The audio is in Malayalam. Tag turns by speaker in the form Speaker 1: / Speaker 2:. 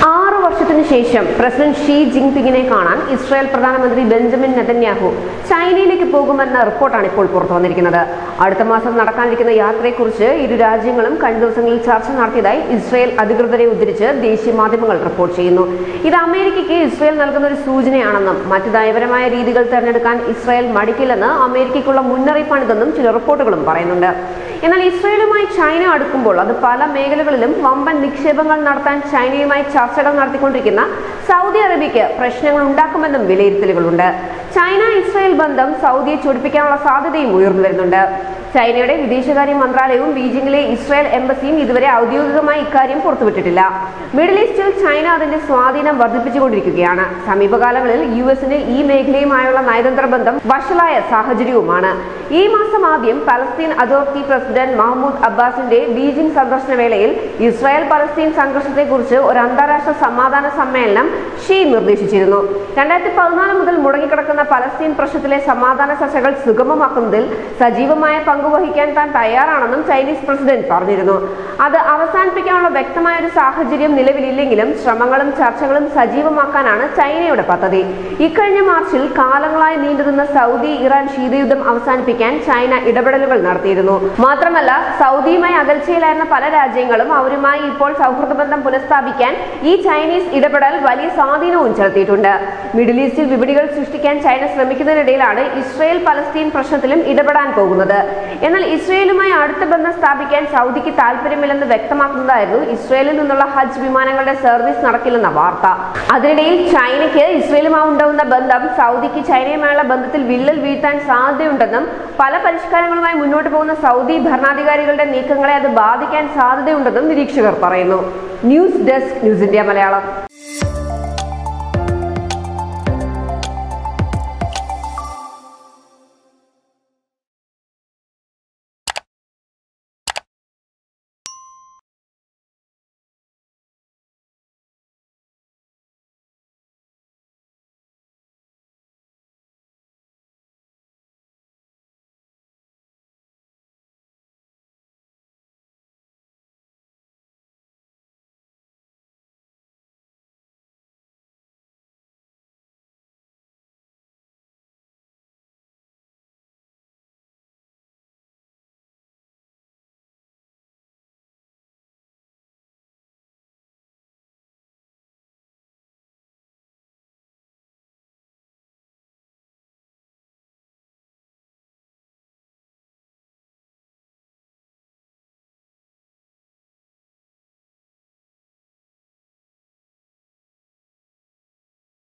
Speaker 1: ആറു വർഷത്തിനു ശേഷം പ്രസിഡന്റ് ഷീ ജിൻപിങ്ങിനെ കാണാൻ ഇസ്രായേൽ പ്രധാനമന്ത്രി ബെഞ്ചമിൻ നെതന്യാഹു ചൈനയിലേക്ക് പോകുമെന്ന റിപ്പോർട്ടാണ് ഇപ്പോൾ പുറത്തു വന്നിരിക്കുന്നത് അടുത്ത മാസം നടക്കാനിരിക്കുന്ന യാത്രയെക്കുറിച്ച് ഇരു രാജ്യങ്ങളും കഴിഞ്ഞ ദിവസങ്ങളിൽ ചർച്ച നടത്തിയതായി ഇസ്രായേൽ അധികൃതരെ ഉദ്ധരിച്ച് ദേശീയ മാധ്യമങ്ങൾ റിപ്പോർട്ട് ചെയ്യുന്നു ഇത് അമേരിക്കയ്ക്ക് ഇസ്രായേൽ നൽകുന്ന ഒരു സൂചനയാണെന്നും മറ്റ് നയപരമായ രീതികൾ തെരഞ്ഞെടുക്കാൻ ഇസ്രായേൽ മടിക്കില്ലെന്ന് അമേരിക്കയ്ക്കുള്ള മുന്നറിയിപ്പാണിതെന്നും ചില റിപ്പോർട്ടുകളും പറയുന്നുണ്ട് എന്നാൽ ഇസ്രായേലുമായി ചൈന അടുക്കുമ്പോൾ അത് പല മേഖലകളിലും വമ്പൻ നിക്ഷേപങ്ങൾ നടത്താൻ ചൈനയുമായി ചർച്ചകൾ നടത്തിക്കൊണ്ടിരിക്കുന്ന സൗദി അറേബ്യയ്ക്ക് പ്രശ്നങ്ങൾ ഉണ്ടാക്കുമെന്നും വിലയിരുത്തലുകളുണ്ട് ചൈന ഇസ്രായേൽ ബന്ധം സൗദിയെ ചൊടിപ്പിക്കാനുള്ള സാധ്യതയും ഉയർന്നു വരുന്നുണ്ട് ചൈനയുടെ വിദേശകാര്യ മന്ത്രാലയവും ബീജിംഗിലെ ഇസ്രായേൽ എംബസിയും ഇതുവരെ ഔദ്യോഗികമായി ഇക്കാര്യം പുറത്തുവിട്ടിട്ടില്ല മിഡിൽ ഈസ്റ്റിൽ ചൈന അതിന്റെ സ്വാധീനം വർദ്ധിപ്പിച്ചുകൊണ്ടിരിക്കുകയാണ് സമീപകാലങ്ങളിൽ യു എസിന് ഈ മേഖലയുമായുള്ള നയതന്ത്ര ബന്ധം വഷളായ സാഹചര്യവുമാണ് ഈ മാസം ആദ്യം പലസ്തീൻ അതോറിറ്റി പ്രസിഡന്റ് മഹ്മൂദ് അബ്ബാസിന്റെ ബീജിംഗ് സന്ദർശന വേളയിൽ ഇസ്രായേൽ പലസ്തീൻ സംഘർഷത്തെക്കുറിച്ച് ഒരു അന്താരാഷ്ട്ര സമാധാന സമ്മേളനം ഷീ നിർദ്ദേശിച്ചിരുന്നു രണ്ടായിരത്തി പതിനാല് മുതൽ മുടങ്ങിക്കിടക്കുന്ന പലസ്തീൻ പ്രശ്നത്തിലെ സമാധാന ചർച്ചകൾ സുഗമമാക്കുന്നതിൽ സജീവമായ പങ്കുവഹിക്കാൻ താൻ തയ്യാറാണെന്നും ചൈനീസ് പ്രസിഡന്റ് പറഞ്ഞിരുന്നു അത് അവസാനിപ്പിക്കാനുള്ള വ്യക്തമായ ഒരു സാഹചര്യം നിലവിലില്ലെങ്കിലും ശ്രമങ്ങളും ചർച്ചകളും സജീവമാക്കാനാണ് ചൈനയുടെ പദ്ധതി ഇക്കഴിഞ്ഞ മാർച്ചിൽ കാലങ്ങളായി നീണ്ടുനിന്ന സൗദി ഇറാൻ ശീതയുദ്ധം അവസാനിപ്പിക്കാൻ ചൈന ഇടപെടലുകൾ നടത്തിയിരുന്നു മാത്രമല്ല സൗദിയുമായി അകൽച്ചയിലായിരുന്ന പല രാജ്യങ്ങളും അവരുമായി ഇപ്പോൾ സൗഹൃദ ബന്ധം പുനഃസ്ഥാപിക്കാൻ ഈ ചൈനീസ് ഇടപെടൽ വലിയ സ്വാധീനവും ചെലുത്തിയിട്ടുണ്ട് മിഡിൽ ഈസ്റ്റിൽ വിപണികൾ സൃഷ്ടിക്കാൻ ചൈന ശ്രമിക്കുന്നതിനിടയിലാണ് ഇസ്രയേൽ പലസ്തീൻ പ്രശ്നത്തിലും ഇടപെടാൻ പോകുന്നത് എന്നാൽ ഇസ്രയേലുമായി അടുത്ത ബന്ധം സ്ഥാപിക്കാൻ സൗദിക്ക് താല്പര്യമില്ലെന്ന് വ്യക്തമാക്കുന്നതായിരുന്നു ഇസ്രയേലിൽ നിന്നുള്ള ഹജ്ജ് വിമാനങ്ങളുടെ സർവീസ് നടക്കില്ലെന്ന വാർത്ത അതിനിടയിൽ ചൈനയ്ക്ക് ഇസ്രയേലുമായി ഉണ്ടാവുന്ന ബന്ധം സൗദിക്ക് ചൈനയുമായുള്ള ബന്ധത്തിൽ വിള്ളൽ വീഴ്ത്താൻ സാധ്യതയുണ്ടെന്നും പല പരിഷ്കാരങ്ങളുമായി മുന്നോട്ട് പോകുന്ന സൗദി ഭരണാധികാരികളുടെ നീക്കങ്ങളെ അത് ബാധിക്കാൻ സാധ്യതയുണ്ടെന്നും നിരീക്ഷകർ പറയുന്നു news desk news India Malayalam